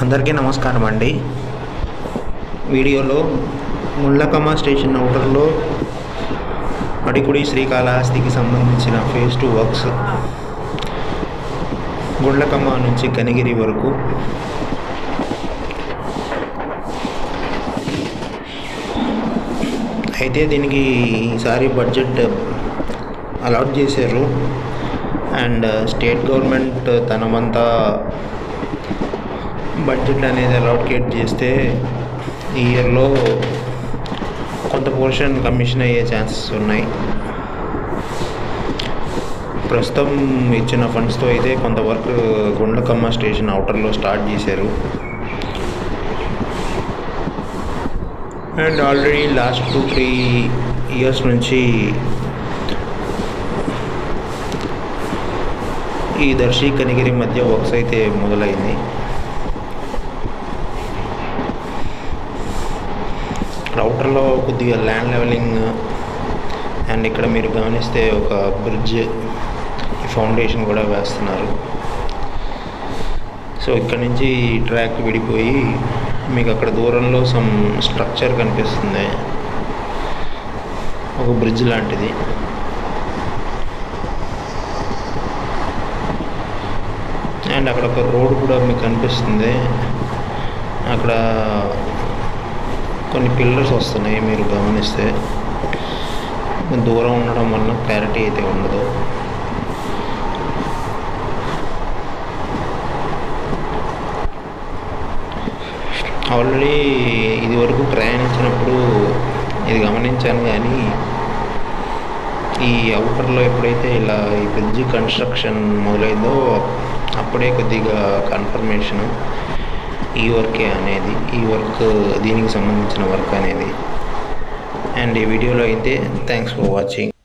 అందరికీ నమస్కారం అండి వీడియోలో ముళ్ళకమ్మ స్టేషన్ అవుటర్లో మడికుడి శ్రీకాళహస్తికి సంబంధించిన ఫేజ్ టూ వర్క్స్ గుండ్లకమ్మ నుంచి కనిగిరి వరకు అయితే దీనికి ఈసారి బడ్జెట్ అలాట్ చేశారు అండ్ స్టేట్ గవర్నమెంట్ తన వంత బడ్జెట్ అనేది అలాట్కేట్ చేస్తే ఈ ఇయర్లో కొంత పోర్షన్ కమిషన్ అయ్యే ఛాన్సెస్ ఉన్నాయి ప్రస్తుతం ఇచ్చిన ఫండ్స్తో అయితే కొంతవరకు గుండ్లకమ్మ స్టేషన్ అవుటర్లో స్టార్ట్ చేశారు and already last two three years నుంచి ఈ దర్శి కనిగిరి మధ్య వర్క్స్ అయితే మొదలైంది రౌటర్లో కొద్దిగా ల్యాండ్ లెవెలింగ్ అండ్ ఇక్కడ మీరు గమనిస్తే ఒక బ్రిడ్జ్ ఫౌండేషన్ కూడా వేస్తున్నారు సో ఇక్కడ నుంచి ట్రాక్ విడిపోయి మీకు అక్కడ దూరంలో సమ్ స్ట్రక్చర్ కనిపిస్తుంది ఒక బ్రిడ్జ్ లాంటిది అండ్ అక్కడ ఒక రోడ్ కూడా మీకు కనిపిస్తుంది అక్కడ కొన్ని పిల్లర్స్ వస్తున్నాయి మీరు గమనిస్తే దూరం ఉండడం వల్ల క్లారిటీ అయితే ఉండదు ఆల్రెడీ ఇది వరకు ప్రయాణించినప్పుడు ఇది గమనించాను కానీ ఈ అవుటర్లో ఎప్పుడైతే ఇలా ఈ బ్రిడ్జ్ కన్స్ట్రక్షన్ మొదలైందో అప్పుడే కొద్దిగా కన్ఫర్మేషన్ ఈ వర్కే అనేది ఈ వర్క్ దీనికి సంబంధించిన వర్క్ అనేది అండ్ ఈ వీడియోలో అయితే థ్యాంక్స్ ఫర్ వాచింగ్